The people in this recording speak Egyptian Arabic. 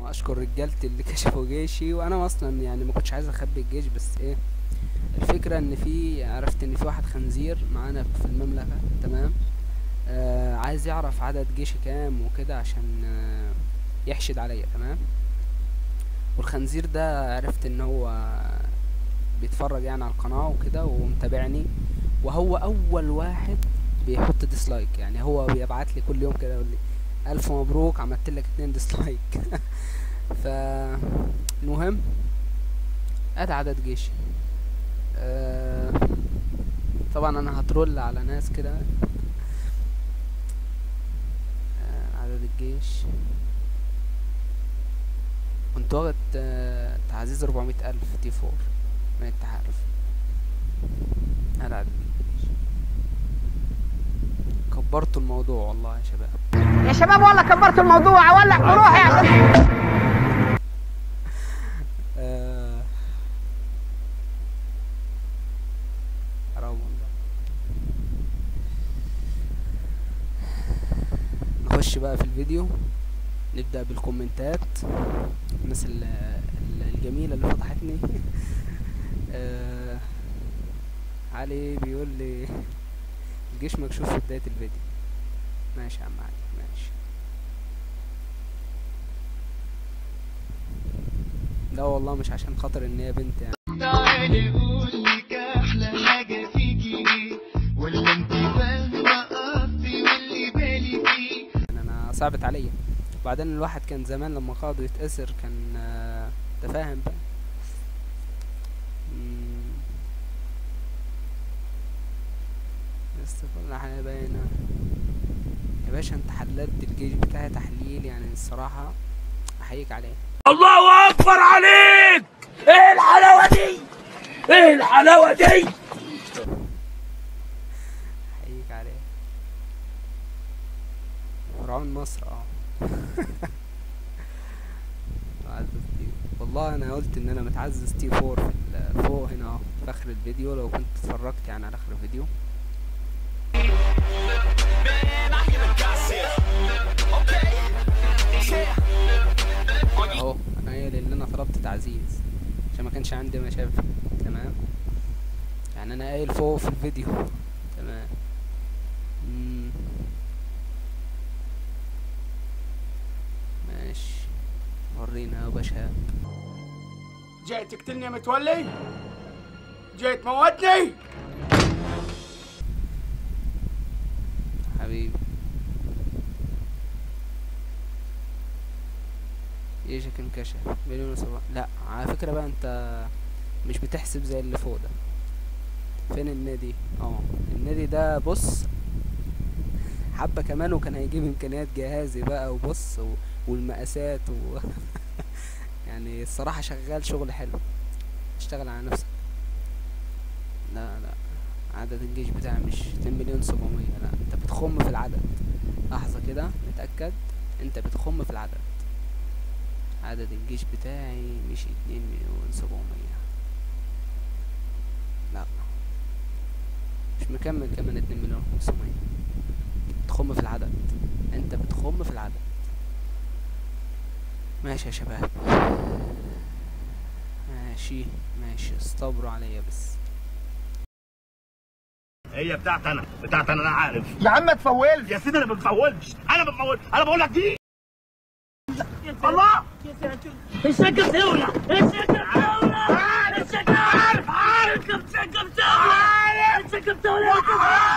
اشكر رجالتي اللي كشفوا جيشي وانا اصلا يعني ما كنتش عايز اخبي الجيش بس ايه الفكرة ان في عرفت ان في واحد خنزير معانا في المملكة تمام آه عايز يعرف عدد جيشي كام وكده عشان آه يحشد عليا تمام والخنزير ده عرفت ان هو بيتفرج يعني على القناة وكده ومتابعني وهو اول واحد بيحط ديسلايك يعني هو بيبعت لي كل يوم كده يقول لي الف مبروك عملت لك اتنين ديسلايك ف المهم ادي عدد جيشي آه، طبعا انا هترول على ناس كده آه، عدد الجيش كنت واخد آه، تعزيز 400 ألف تي فور من التحالف هذا عدد الجيش كبرتوا الموضوع والله يا شباب يا شباب والله كبرت الموضوع اولع بروحي عشان آه، حرام والله نخش بقى في الفيديو نبدأ بالكومنتات الناس ال- ال- الجميلة اللي فتحتني آه، علي بيقول لي الجيش مكشوف في بداية الفيديو ماشي يا عم علي ماشي لا والله مش عشان خاطر ان هي بنت يعني تعالي قولك احلى حاجة فيكي ايه ولا انت فاهمة قصدي واللي بالي فيه يعني انا صعبت عليا وبعدين الواحد كان زمان لما قاضي يتأسر كان آه، تفاهم بقى مم. بس كل حاجة باينة يا باشا انت حللت الجيش بتاعي تحليل يعني الصراحة احييك عليه الله اكبر عليك ايه الحلاوه دي ايه الحلاوه دي احييك عليه فرعون مصر اه معزز تي والله انا قلت ان انا متعزز تي فور في ال- فوق هنا اهو في اخر الفيديو لو كنت اتفرجت يعني على اخر الفيديو اهو انا قايل ان انا طلبت تعزيز عشان ما كانش عندي مشاكل تمام يعني انا قايل فوق في الفيديو تمام مم. ماشي ورينا يا باشا جاي تقتلني يا متولي جاي تموتني حبيبي ايشك انكشف مليون وسبعة لا على فكرة بقى انت مش بتحسب زي اللي فوق ده فين النادي اه النادي ده بص حبة كمان وكان هيجيب امكانيات جهازي بقى وبص و... والمقاسات و... يعني الصراحة شغال شغل حلو اشتغل على نفسك لا لا عدد الجيش بتاعي مش 2 مليون 700 لا انت بتخم في العدد لحظة كده نتأكد انت بتخم في العدد عدد الجيش بتاعي مش 2 مليون 700 لا مش مكمل كمان 2 مليون 500 بتخم في العدد انت بتخم في العدد ماشي يا شباب ماشي ماشي استبروا عليا بس هي بتاعت انا بتاعت انا انا عارف يا عم ما تفولش يا سيدي انا ما بفولش انا ما بفولش انا بقول لك دي الله الشقة بتولع الشقة بتولع الشقة عارف عارف الشقة بتولع الشقة بتولع